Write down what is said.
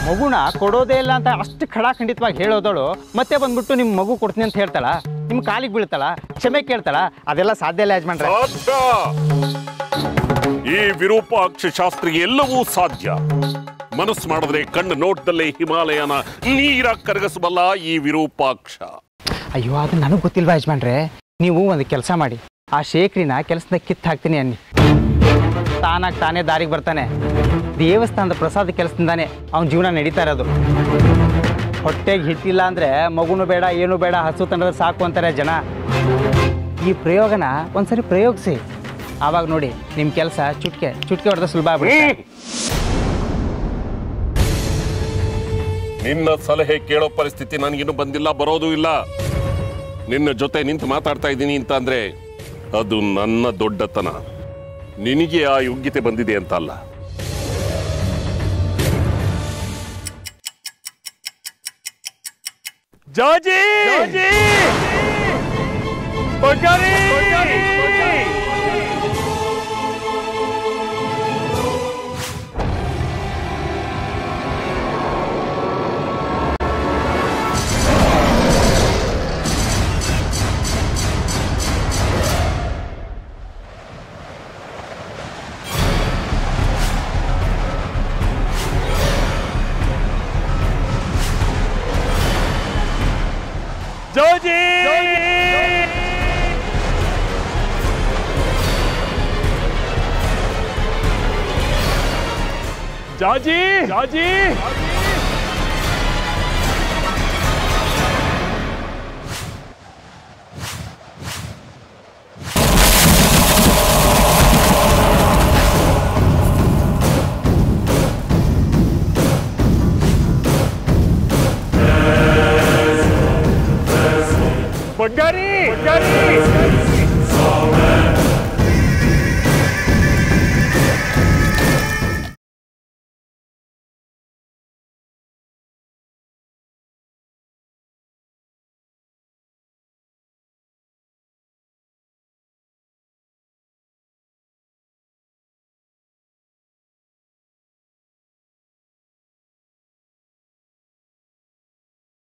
ಮಗುನ ಕೊಡೋದೇ ಇಲ್ಲ ಅಂತ ಅಷ್ಟು ಖಡಾಖಂಡಿತವಾಗಿ ಹೇಳೋದಳು ಮತ್ತೆ ಬಂದ್ಬಿಟ್ಟು ನಿಮ್ಮ ಮಗು ಕೊಡ್ತೀನಿ ಅಂತ ಹೇಳ್ತಾಳ ನಿಮ್ಮ ಕಾಲಿಗೆ ಬೀಳ್ತಾಳ ಕ್ಷಮೆ ಕೇಳ್ತಾಳ ಅದೆಲ್ಲ ಸಾಧ್ಯ ಇಲ್ಲ ಯಜಮಾನ್ರೆ ಸಾಧ್ಯ ಈ ವಿರೂಪಾಕ್ಷ ಶಾಸ್ತ್ರಿಗೆ ಎಲ್ಲವೂ ಸಾಧ್ಯ ಮನಸ್ಸು ಮಾಡಿದ್ರೆ ಕಣ್ಣು ನೋಟದಲ್ಲೇ ಹಿಮಾಲಯನ ನೀರ ಕರಗಿಸಬಲ್ಲ ಈ ವಿರೂಪಾಕ್ಷ ಅಯ್ಯೋ ಅದು ನನಗೆ ಗೊತ್ತಿಲ್ವಾ ಯಜಮಾನ್ರೆ ನೀವು ಒಂದು ಕೆಲಸ ಮಾಡಿ ಆ ಶೇಖರಿನ ಕೆಲಸದ ಕಿತ್ತು ಹಾಕ್ತೀನಿ ಅನ್ನಿ ತಾನಾಗಿ ತಾನೇ ದಾರಿಗೆ ಬರ್ತಾನೆ ದೇವಸ್ಥಾನದ ಪ್ರಸಾದ ಕೆಲಸದಿಂದಾನೆ ಅವನ ಜೀವನ ನಡೀತಾ ಇರೋದು ಹೊಟ್ಟೆಗೆ ಹಿಟ್ಟಿಲ್ಲ ಅಂದರೆ ಮಗುನು ಬೇಡ ಏನು ಬೇಡ ಹಸು ತಂದ್ರೆ ಸಾಕು ಅಂತಾರೆ ಜನ ಈ ಪ್ರಯೋಗನ ಒಂದ್ಸರಿ ಪ್ರಯೋಗಿಸಿ ಆವಾಗ ನೋಡಿ ನಿಮ್ಮ ಕೆಲಸ ಚುಟ್ಕೆ ಚುಟ್ಕೆ ಹೊಡೆದ ಸುಲಭ ಆಗ್ಬಿಡುತ್ತೆ ನಿನ್ನ ಸಲಹೆ ಕೇಳೋ ಪರಿಸ್ಥಿತಿ ನನಗಿನ್ನೂ ಬಂದಿಲ್ಲ ಬರೋದು ಇಲ್ಲ ನಿನ್ನ ಜೊತೆ ನಿಂತು ಮಾತಾಡ್ತಾ ಇದ್ದೀನಿ ಅಂತ ಅಂದ್ರೆ ಅದು ನನ್ನ ದೊಡ್ಡತನ ನಿನಗೆ ಆ ಯೋಗ್ಯತೆ ಬಂದಿದೆ ಅಂತ ಅಲ್ಲ ಜಾಜಿ ಬಗ್ಗಾರಿ ಜಾಜಿ ಜಾಜಿ ಜಾಜಿ ಬಗ್ಗಾರಿ ಬಗ್ಗಾರಿ